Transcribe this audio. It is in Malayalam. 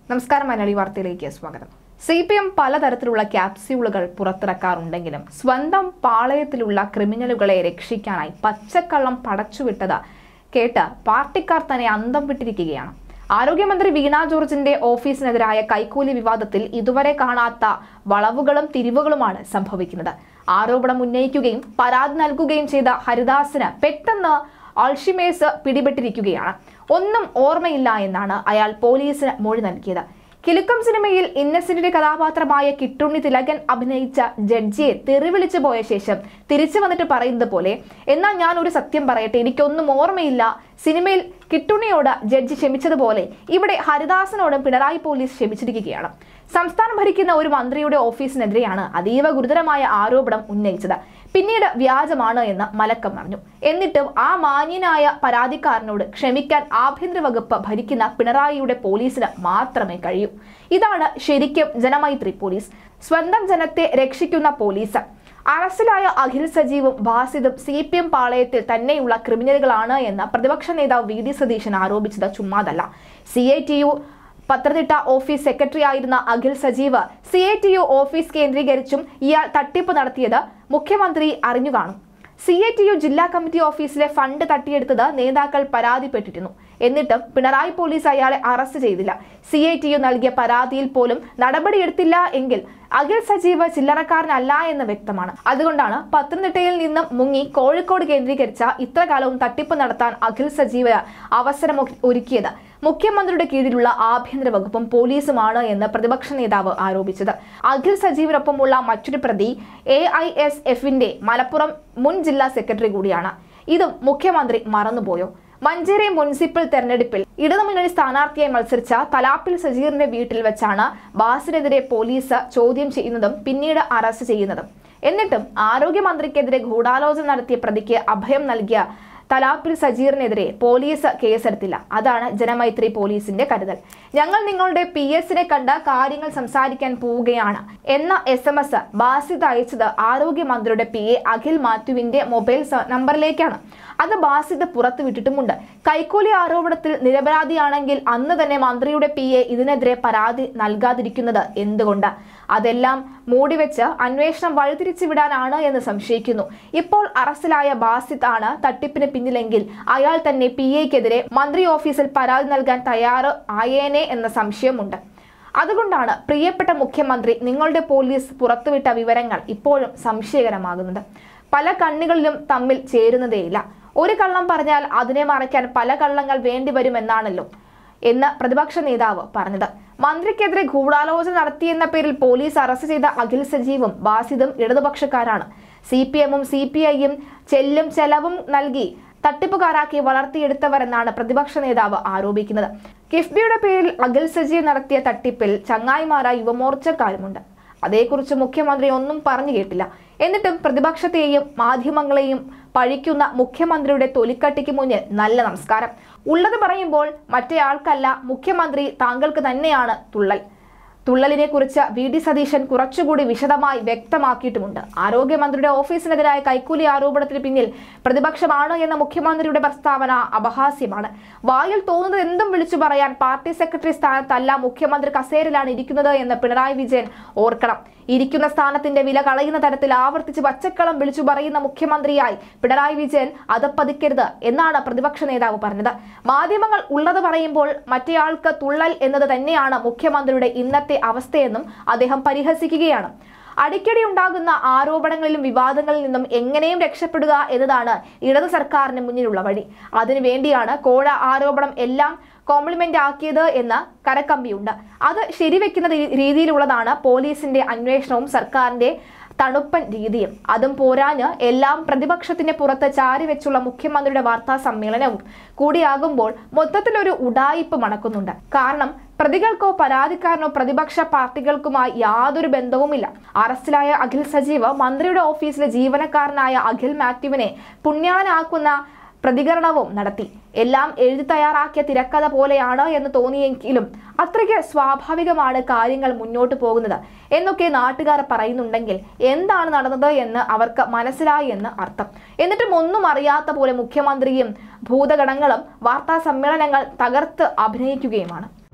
നമസ്കാരം മലയാളി വാർത്തയിലേക്ക് സ്വാഗതം സി പി എം പലതരത്തിലുള്ള ക്യാപ്സ്യൂളുകൾ പുറത്തിറക്കാറുണ്ടെങ്കിലും സ്വന്തം പാളയത്തിലുള്ള ക്രിമിനലുകളെ രക്ഷിക്കാനായി പച്ചക്കള്ളം പടച്ചുവിട്ടത് കേട്ട് പാർട്ടിക്കാർ തന്നെ അന്തം വിട്ടിരിക്കുകയാണ് ആരോഗ്യമന്ത്രി വീണ ജോർജിന്റെ ഓഫീസിനെതിരായ കൈക്കൂലി വിവാദത്തിൽ ഇതുവരെ കാണാത്ത വളവുകളും തിരിവുകളുമാണ് സംഭവിക്കുന്നത് ആരോപണം ഉന്നയിക്കുകയും പരാതി നൽകുകയും ചെയ്ത ഹരിദാസിന് പെട്ടെന്ന് അൾഷിമേഴ്സ് പിടിപെട്ടിരിക്കുകയാണ് ഒന്നും ഓർമ്മയില്ല എന്നാണ് അയാൾ പോലീസിന് മൊഴി നൽകിയത് കിലുക്കം സിനിമയിൽ ഇന്നസെന്റിന്റെ കഥാപാത്രമായ കിട്ടുണ്ണി തിലകൻ അഭിനയിച്ച ജഡ്ജിയെ തെറിവിളിച്ചു പോയ ശേഷം തിരിച്ചു വന്നിട്ട് പറയുന്നത് പോലെ എന്നാൽ ഞാൻ ഒരു സത്യം പറയട്ടെ എനിക്കൊന്നും ഓർമ്മയില്ല സിനിമയിൽ കിട്ടുണ്ണിയോട് ജഡ്ജി ക്ഷമിച്ചതുപോലെ ഇവിടെ ഹരിദാസനോടും പിണറായി പോലീസ് ക്ഷമിച്ചിരിക്കുകയാണ് സംസ്ഥാനം ഭരിക്കുന്ന ഒരു മന്ത്രിയുടെ ഓഫീസിനെതിരെയാണ് അതീവ ഗുരുതരമായ ആരോപണം ഉന്നയിച്ചത് പിന്നീട് വ്യാജമാണ് എന്ന് മലക്കം പറഞ്ഞു എന്നിട്ടും ആ മാന്യനായ പരാതിക്കാരനോട് ക്ഷമിക്കാൻ ആഭ്യന്തര വകുപ്പ് ഭരിക്കുന്ന പിണറായിയുടെ പോലീസിന് മാത്രമേ കഴിയൂ ഇതാണ് ശരിക്കും ജനമൈത്രി പോലീസ് സ്വന്തം ജനത്തെ രക്ഷിക്കുന്ന പോലീസ് അറസ്റ്റിലായ അഖിൽ സജീവും ബാസിദും സി പി എം പാളയത്തിൽ തന്നെയുള്ള ക്രിമിനലുകളാണ് എന്ന് പ്രതിപക്ഷ നേതാവ് വി ഡി സതീശൻ ആരോപിച്ചത് ചുമ്മാതല്ല C I T U Pathanamthitta office secretary ആയിരുന്ന Akhil Sajeev C I T U office കേന്ദ്രീകരിച്ചും ഇയാൾ തട്ടിപ്പ് നടത്തിയത് മുഖ്യമന്ത്രി അറിഞ്ഞു കാണും സി ഐ ടി യു ജില്ലാ കമ്മിറ്റി ഓഫീസിലെ ഫണ്ട് തട്ടിയെടുത്തത് നേതാക്കൾ പരാതിപ്പെട്ടിരുന്നു എന്നിട്ടും പിണറായി പോലീസ് അയാളെ അറസ്റ്റ് ചെയ്തില്ല സി ഐ ടി യു നൽകിയ പരാതിയിൽ പോലും നടപടിയെടുത്തില്ല എങ്കിൽ അഖിൽ സജീവ് ചില്ലറക്കാരനല്ല എന്ന് വ്യക്തമാണ് അതുകൊണ്ടാണ് പത്തനംതിട്ടയിൽ നിന്നും മുങ്ങി കോഴിക്കോട് കേന്ദ്രീകരിച്ച ഇത്ര കാലവും തട്ടിപ്പ് നടത്താൻ അഖിൽ സജീവ് അവസരം ഒരുക്കിയത് മുഖ്യമന്ത്രിയുടെ കീഴിലുള്ള ആഭ്യന്തര വകുപ്പും പോലീസുമാണ് എന്ന് പ്രതിപക്ഷ നേതാവ് ആരോപിച്ചത് അഖിൽ സജീവിനൊപ്പമുള്ള മറ്റൊരു പ്രതി എ ഐ എസ് എഫിന്റെ മലപ്പുറം മുൻ ജില്ലാ സെക്രട്ടറി കൂടിയാണ് ഇതും മുഖ്യമന്ത്രി മറന്നുപോയോ മഞ്ചേരി മുനിസിപ്പൽ തെരഞ്ഞെടുപ്പിൽ ഇടതുമുന്നണി സ്ഥാനാർത്ഥിയായി മത്സരിച്ച തലാപ്പിൽ സജീറിന്റെ വീട്ടിൽ വെച്ചാണ് ബാസിനെതിരെ പോലീസ് ചോദ്യം ചെയ്യുന്നതും പിന്നീട് അറസ്റ്റ് ചെയ്യുന്നതും എന്നിട്ടും ആരോഗ്യമന്ത്രിക്കെതിരെ ഗൂഢാലോചന നടത്തിയ പ്രതിക്ക് അഭയം നൽകിയ തലാപ്പിൽ സജീറിനെതിരെ പോലീസ് കേസെടുത്തില്ല അതാണ് ജനമൈത്രി പോലീസിന്റെ കരുതൽ ഞങ്ങൾ നിങ്ങളുടെ പി എസിനെ കണ്ട കാര്യങ്ങൾ സംസാരിക്കാൻ പോവുകയാണ് എന്ന എസ് എം എസ് ബാസിദ് അയച്ചത് ആരോഗ്യമന്ത്രിയുടെ പി എ അഖിൽ മാത്യുവിന്റെ മൊബൈൽ സ- നമ്പറിലേക്കാണ് അത് ബാസിദ് പുറത്തുവിട്ടിട്ടുമുണ്ട് കൈക്കൂലി ആരോപണത്തിൽ നിരപരാധിയാണെങ്കിൽ അന്ന് തന്നെ മന്ത്രിയുടെ പി എ ഇതിനെതിരെ പരാതി നൽകാതിരിക്കുന്നത് എന്തുകൊണ്ട് അതെല്ലാം മൂടിവെച്ച് അന്വേഷണം വഴിതിരിച്ചു വിടാനാണ് എന്ന് സംശയിക്കുന്നു ഇപ്പോൾ അറസ്റ്റിലായ ബാസിദ് ആണ് തട്ടിപ്പിന് പിന്നിലെങ്കിൽ അയാൾ തന്നെ പി എക്കെതിരെ മന്ത്രി ഓഫീസിൽ പരാതി നൽകാൻ തയ്യാറ് ആയേനെ എന്ന സംശയമുണ്ട് അതുകൊണ്ടാണ് പ്രിയപ്പെട്ട മുഖ്യമന്ത്രി നിങ്ങളുടെ പോലീസ് പുറത്തുവിട്ട വിവരങ്ങൾ ഇപ്പോഴും സംശയകരമാകുന്നത് പല കണ്ണുകളിലും തമ്മിൽ ചേരുന്നതേയില്ല ഒരു കള്ളം പറഞ്ഞാൽ അതിനെ മറയ്ക്കാൻ പല കള്ളങ്ങൾ വേണ്ടിവരുമെന്നാണല്ലോ എന്ന് പ്രതിപക്ഷ നേതാവ് പറഞ്ഞത് മന്ത്രിക്കെതിരെ ഗൂഢാലോചന നടത്തിയെന്ന പേരിൽ പോലീസ് അറസ്റ്റ് ചെയ്ത അഖിൽ സജീവും ബാസിദും ഇടതുപക്ഷക്കാരാണ് സി പി എമ്മും സി പി ഐയും ചെല്ലും ചെലവും നൽകി തട്ടിപ്പുകാരാക്കി വളർത്തിയെടുത്തവരെന്നാണ് പ്രതിപക്ഷ നേതാവ് ആരോപിക്കുന്നത് കിഫ്ബിയുടെ പേരിൽ അഖിൽ സജീവ് നടത്തിയ തട്ടിപ്പിൽ ചങ്ങായിമാരായ യുവമോർച്ചക്കാരുമുണ്ട് അതേക്കുറിച്ച് മുഖ്യമന്ത്രി ഒന്നും പറഞ്ഞു കേട്ടില്ല എന്നിട്ടും പ്രതിപക്ഷത്തെയും മാധ്യമങ്ങളെയും പഴിക്കുന്ന മുഖ്യമന്ത്രിയുടെ തൊലിക്കട്ടിക്ക് മുന്നിൽ നല്ല നമസ്കാരം ഉള്ളത് പറയുമ്പോൾ മറ്റേയാൾക്കല്ല മുഖ്യമന്ത്രി താങ്കൾക്ക് തന്നെയാണ് തുള്ളൽ തുള്ളലിനെ കുറിച്ച് വി ഡി സതീശൻ കുറച്ചുകൂടി വിശദമായി വ്യക്തമാക്കിയിട്ടുമുണ്ട് ആരോഗ്യമന്ത്രിയുടെ ഓഫീസിനെതിരായ കൈക്കൂലി ആരോപണത്തിന് പിന്നിൽ പ്രതിപക്ഷമാണ് എന്ന മുഖ്യമന്ത്രിയുടെ പ്രസ്താവന അപഹാസ്യമാണ് വായിൽ തോന്നുന്നത് എന്തും വിളിച്ചു പറയാൻ പാർട്ടി സെക്രട്ടറി സ്ഥാനത്തല്ല മുഖ്യമന്ത്രി കസേരയിലാണ് ഇരിക്കുന്നത് എന്ന് പിണറായി വിജയൻ ഓർക്കണം ഇരിക്കുന്ന സ്ഥാനത്തിന്റെ വില കളയുന്ന തരത്തിൽ ആവർത്തിച്ച് പച്ചക്കളം വിളിച്ചു പറയുന്ന മുഖ്യമന്ത്രിയായി പിണറായി വിജയൻ അതപ്പതിക്കരുത് എന്നാണ് പ്രതിപക്ഷ നേതാവ് പറഞ്ഞത് മാധ്യമങ്ങൾ ഉള്ളത് പറയുമ്പോൾ മറ്റേയാൾക്ക് തുള്ളൽ എന്നത് തന്നെയാണ് മുഖ്യമന്ത്രിയുടെ ഇന്നത്തെ അവസ്ഥയെന്നും അദ്ദേഹം പരിഹസിക്കുകയാണ് അടിക്കടി ഉണ്ടാകുന്ന ആരോപണങ്ങളിലും വിവാദങ്ങളിൽ നിന്നും എങ്ങനെയും രക്ഷപ്പെടുക എന്നതാണ് ഇടത് സർക്കാരിന് മുന്നിലുള്ള വഴി അതിനുവേണ്ടിയാണ് കോഴ ആരോപണം എല്ലാം കോംപ്ലിമെന്റ് ആക്കിയത് എന്ന കരക്കമ്പിയുണ്ട് അത് ശരിവെക്കുന്ന രീ- രീതിയിലുള്ളതാണ് പോലീസിന്റെ അന്വേഷണവും സർക്കാരിന്റെ തണുപ്പൻ രീതിയും അതും പോരാഞ്ഞ് എല്ലാം പ്രതിപക്ഷത്തിന് പുറത്ത് ചാരിവെച്ചുള്ള മുഖ്യമന്ത്രിയുടെ വാർത്താ സമ്മേളനവും കൂടിയാകുമ്പോൾ മൊത്തത്തിലൊരു ഉടായിപ്പ് മണക്കുന്നുണ്ട് കാരണം പ്രതികൾക്കോ പരാതിക്കാരനോ പ്രതിപക്ഷ പാർട്ടികൾക്കുമായി യാതൊരു ബന്ധവുമില്ല അറസ്റ്റിലായ അഖിൽ സജീവ് മന്ത്രിയുടെ ഓഫീസിലെ ജീവനക്കാരനായ അഖിൽ മാത്യുവിനെ പുണ്യാനാക്കുന്ന പ്രതികരണവും നടത്തി എല്ലാം എഴുതി തയ്യാറാക്കിയ തിരക്കഥ പോലെയാണ് എന്ന് തോന്നിയെങ്കിലും അത്രയ്ക്ക് സ്വാഭാവികമാണ് കാര്യങ്ങൾ മുന്നോട്ട് പോകുന്നത് എന്നൊക്കെ നാട്ടുകാർ പറയുന്നുണ്ടെങ്കിൽ എന്താണ് നടന്നത് എന്ന് അവർക്ക് മനസ്സിലായി എന്ന് അർത്ഥം എന്നിട്ടും ഒന്നും അറിയാത്ത പോലെ മുഖ്യമന്ത്രിയും ഭൂതഗണങ്ങളും വാർത്താ സമ്മേളനങ്ങൾ തകർത്ത് അഭിനയിക്കുകയുമാണ്